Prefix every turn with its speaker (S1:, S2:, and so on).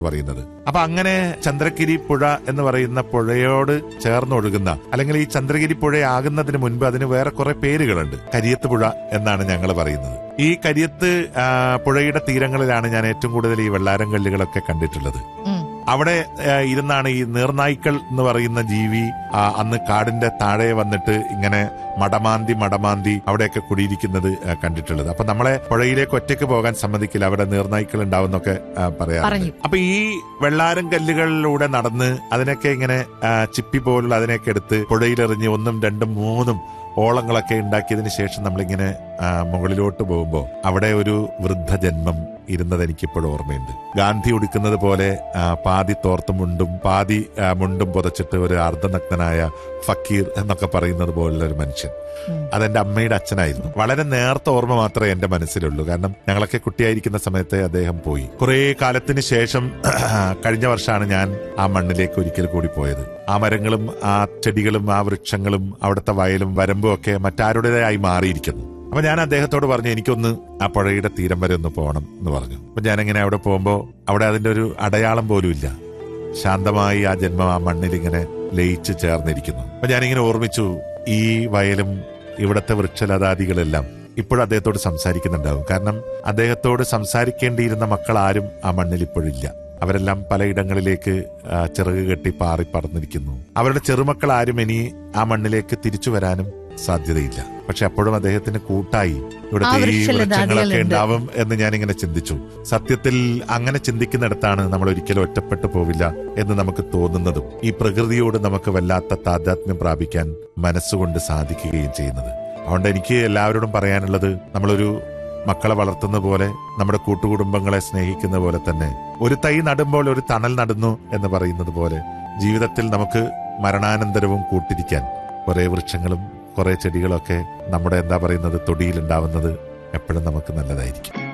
S1: പറയുന്നത് അപ്പൊ അങ്ങനെ ചന്ദ്രഗിരി പുഴ എന്ന് പറയുന്ന പുഴയോട് ചേർന്നൊഴുകുന്ന അല്ലെങ്കിൽ ഈ ചന്ദ്രഗിരി പുഴയാകുന്നതിന് മുൻപ് അതിന് വേറെ കുറെ പേരുകളുണ്ട് കരിയത്ത് പുഴ എന്നാണ് ഞങ്ങൾ പറയുന്നത് ഈ കരിയത്ത് ആ, പുഴയുടെ തീരങ്ങളിലാണ് ഞാൻ ഏറ്റവും കൂടുതൽ ഈ വെള്ളാരം കല്ലുകളൊക്കെ കണ്ടിട്ടുള്ളത്
S2: ഉം.
S1: അവിടെ ആ, ഇരുന്നാണ് ഈ നീർനായ്ക്കൾ എന്ന് പറയുന്ന ജീവി ആ, അന്ന് കാടിന്റെ താഴെ വന്നിട്ട് ഇങ്ങനെ മടമാന്തി മടമാന്തി അവിടെയൊക്കെ കുടിയിരിക്കുന്നത് ആ, കണ്ടിട്ടുള്ളത് അപ്പൊ നമ്മളെ പുഴയിലേക്ക് ഒറ്റയ്ക്ക് പോകാൻ സമ്മതിക്കില്ല അവിടെ നീർനായ്ക്കൾ ഉണ്ടാവുന്നൊക്കെ ആ, പറയാറുണ്ട്
S2: പറഞ്ഞു.
S1: അപ്പൊ ഈ വെള്ളാരം കല്ലുകളിലൂടെ നടന്ന് അതിനൊക്കെ ഇങ്ങനെ ആ, ചിപ്പി പോലുള്ള അതിനൊക്കെ എടുത്ത് പുഴയിലെറിഞ്ഞ് ഒന്നും രണ്ടും മൂന്നും ഓളങ്ങളൊക്കെ ഉണ്ടാക്കിയതിന് ശേഷം നമ്മളിങ്ങനെ ആ, മുകളിലോട്ട് പോകുമ്പോൾ അവിടെ ഒരു വൃദ്ധജന്മം ഇരുന്നത് എനിക്കിപ്പോഴും ഓർമ്മയുണ്ട് ഗാന്ധി ഉടുക്കുന്നത് പോലെ ആ, പാതി തോർത്തും മുണ്ടും പാതി ആ, മുണ്ടും പുതച്ചിട്ട് ഒരു അർദ്ധനഗ്നനായ ഫക്കീർ എന്നൊക്കെ പറയുന്നത് പോലുള്ള ഒരു മനുഷ്യൻ
S2: ഉം.
S1: അതെന്റെ അമ്മയുടെ അച്ഛനായിരുന്നു വളരെ നേർത്ത ഓർമ്മ മാത്രമേ എന്റെ മനസ്സിലുള്ളൂ കാരണം ഞങ്ങളൊക്കെ കുട്ടിയായിരിക്കുന്ന സമയത്ത് അദ്ദേഹം പോയി കുറെ കാലത്തിന് ശേഷം കഴിഞ്ഞ വർഷമാണ് ഞാൻ ആ മണ്ണിലേക്ക് ഒരിക്കൽ കൂടി പോയത് ആ മരങ്ങളും ആ ചെടികളും ആ വൃക്ഷങ്ങളും അവിടുത്തെ വയലും വരമ്പും ഒക്കെ മറ്റാരുടേതായി മാറിയിരിക്കുന്നു അപ്പൊ ഞാൻ അദ്ദേഹത്തോട് പറഞ്ഞു എനിക്കൊന്ന് ആ പുഴയുടെ തീരം വരെ ഒന്ന് പോകണം എന്ന് പറഞ്ഞു അപ്പൊ ഞാനിങ്ങനെ അവിടെ പോകുമ്പോ അവിടെ അതിന്റെ ഒരു അടയാളം പോലും ഇല്ല ശാന്തമായി ആ ജന്മം ആ മണ്ണിൽ ഇങ്ങനെ ലയിച്ച് ചേർന്നിരിക്കുന്നു അപ്പൊ ഞാനിങ്ങനെ ഓർമ്മിച്ചു ഈ വയലും ഇവിടത്തെ വൃക്ഷലതാദികളെല്ലാം ഇപ്പോഴും അദ്ദേഹത്തോട് സംസാരിക്കുന്നുണ്ടാവും കാരണം അദ്ദേഹത്തോട് സംസാരിക്കേണ്ടിയിരുന്ന മക്കൾ ആരും ആ മണ്ണിൽ ഇപ്പോഴില്ല അവരെല്ലാം പലയിടങ്ങളിലേക്ക് ആ, ചിറക് കെട്ടി പാറി പറന്നിരിക്കുന്നു അവരുടെ ചെറുമക്കൾ ആരും ഇനി ആ മണ്ണിലേക്ക് തിരിച്ചു വരാനും സാധ്യതയില്ല പക്ഷെ അപ്പോഴും അദ്ദേഹത്തിന് കൂട്ടായി ഇവിടുത്തെ
S2: ആ
S1: ഈ
S2: വൃക്ഷലതാദികളുണ്ട്.
S1: വൃക്ഷങ്ങളൊക്കെ ഉണ്ടാവും എന്ന് ഞാനിങ്ങനെ ചിന്തിച്ചു സത്യത്തിൽ അങ്ങനെ ചിന്തിക്കുന്നിടത്താണ് നമ്മൾ ഒരിക്കലും ഒറ്റപ്പെട്ടു പോവില്ല എന്ന് നമുക്ക് തോന്നുന്നതും ഈ പ്രകൃതിയോട് നമുക്ക് വല്ലാത്ത താതാത്മ്യം പ്രാപിക്കാൻ മനസ്സുകൊണ്ട് സാധിക്കുകയും ചെയ്യുന്നത് അതുകൊണ്ട് എനിക്ക് എല്ലാവരോടും പറയാനുള്ളത് നമ്മളൊരു മക്കളെ വളർത്തുന്ന പോലെ നമ്മുടെ കൂട്ടുകുടുംബങ്ങളെ സ്നേഹിക്കുന്ന പോലെ തന്നെ ഒരു തൈ നടുമ്പോൾ ഒരു തണൽ നടുന്നു എന്ന് പറയുന്നത് പോലെ ജീവിതത്തിൽ നമുക്ക് മരണാനന്തരവും കൂട്ടിരിക്കാൻ കുറെ വൃക്ഷങ്ങളും കുറെ ചെടികളൊക്കെ നമ്മുടെ എന്താ പറയുന്നത് തൊടിയിലുണ്ടാവുന്നത് എപ്പോഴും നമുക്ക് നല്ലതായിരിക്കും